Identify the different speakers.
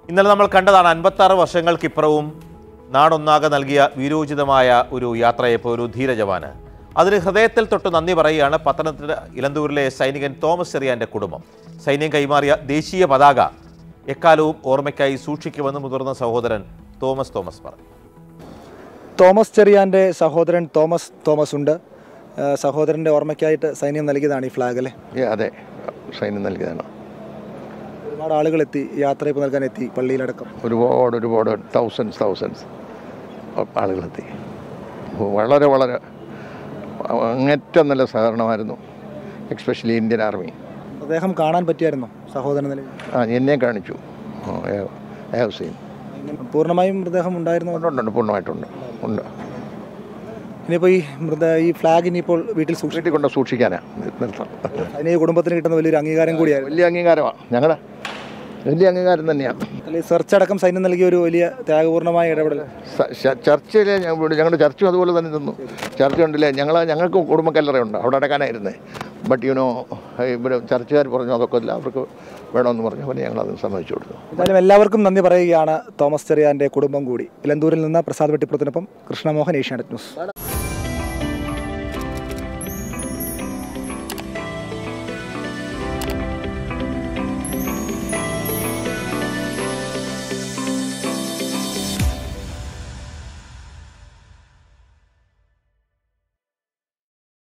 Speaker 1: ഇന്നലെ നമ്മൾ കണ്ടതാണ് അൻപത്താറ് വർഷങ്ങൾക്കിപ്പുറവും നാടൊന്നാകെ നൽകിയ വീരോചിതമായ ഒരു യാത്രയപ്പോൾ ഒരു ധീരജവാന് അതിന് ഹൃദയത്തിൽ തൊട്ട് നന്ദി പറയുകയാണ് പത്തനംതിട്ട ഇലന്തൂരിലെ സൈനികൻ തോമസ് ചെറിയാൻ്റെ കുടുംബം സൈന്യം കൈമാറിയ ദേശീയ പതാക എക്കാലവും ഓർമ്മയ്ക്കായി സൂക്ഷിക്കുമെന്ന് മുതിർന്ന സഹോദരൻ തോമസ് തോമസ് പറഞ്ഞു
Speaker 2: തോമസ് ചെറിയാൻ്റെ സഹോദരൻ തോമസ് തോമസ് ഉണ്ട് ആ, സഹോദരൻ്റെ ഓർമ്മയ്ക്കായിട്ട് സൈന്യം നൽകിയതാണ് ഈ ഫ്ലാഗ് അല്ലേ
Speaker 3: ഏ, അതെ സൈന്യം നൽകിയതാണ്
Speaker 2: ഒരുപാട് ആളുകൾ എത്തി യാത്രയപ്പ് നൽകാൻ എത്തി പള്ളിയിലടക്കം
Speaker 3: ഒരുപാട് ഒരുപാട് തൗസൻഡ്സ് തൗസൻഡ്സ് ആളുകളെത്തി വളരെ വളരെ അങ്ങേറ്റം നല്ല സഹകരണമായിരുന്നു എക്സ്പെഷ്യലി ഇന്ത്യൻ ആർമി
Speaker 2: അദ്ദേഹം കാണാൻ പറ്റിയായിരുന്നോ സഹോദരൻ നിലയിൽ
Speaker 3: ആ എന്നെ കാണിച്ചു ഐ ഹാവ് സീൻ
Speaker 2: പൂർണ്ണമായും മൃതദേഹം ഉണ്ടായിരുന്നു
Speaker 3: ഉണ്ട് ഉണ്ട് പൂർണ്ണമായിട്ടുണ്ട് ഉണ്ട്
Speaker 2: ഇനിയിപ്പോൾ ഈ മൃത ഈ ഫ്ലാഗ് ഇനിയിപ്പോൾ വീട്ടിൽ സൂക്ഷിക്കും
Speaker 3: വീട്ടിൽ കൊണ്ട് സൂക്ഷിക്കാനാ നിർത്താം
Speaker 2: സൈനിക കുടുംബത്തിന് കിട്ടുന്ന വലിയൊരു അംഗീകാരം കൂടിയായിരുന്നു
Speaker 3: വലിയ അംഗീകാരമാണ് ഞങ്ങളുടെ വലിയ അംഗീകാരം തന്നെയാണ്
Speaker 2: അല്ലെങ്കിൽ സെർച്ച് അടക്കം സൈന്യം നൽകിയ ഒരു വലിയ ത്യാഗപൂർണ്ണമായ ഇടപെടൽ
Speaker 3: സ- ച- ചർച്ചിലെ ഞ- ഞങ്ങളുടെ ചർച്ചും അതുപോലെ തന്നെ നിന്നു ചർച്ച ഉണ്ടല്ലേ ഞങ്ങൾ ഞങ്ങൾക്ക് കുടുംബക്കല്ലറയുണ്ട് അവിടെ അടക്കാനായിരുന്നേ ബട്ട് യുനോ ഇവിടെ ചർച്ചുകാർ പറഞ്ഞു അതൊക്കെ ഇല്ല അവർക്ക് വേണമെന്ന് പറഞ്ഞു അപ്പോൾ ഞങ്ങളത് സമ്മതിച്ചു കൊടുത്തു
Speaker 2: എന്തായാലും എല്ലാവർക്കും നന്ദി പറയുകയാണ് തോമസ് ചെറിയാൻ്റെ കുടുംബം കൂടി ഇലന്തൂരിൽ നിന്ന് പ്രസാദ് വെട്ടിപ്പുറത്തിനൊപ്പം കൃഷ്ണമോഹൻ ഏഷ്യാനെറ്റ് ന്യൂസ്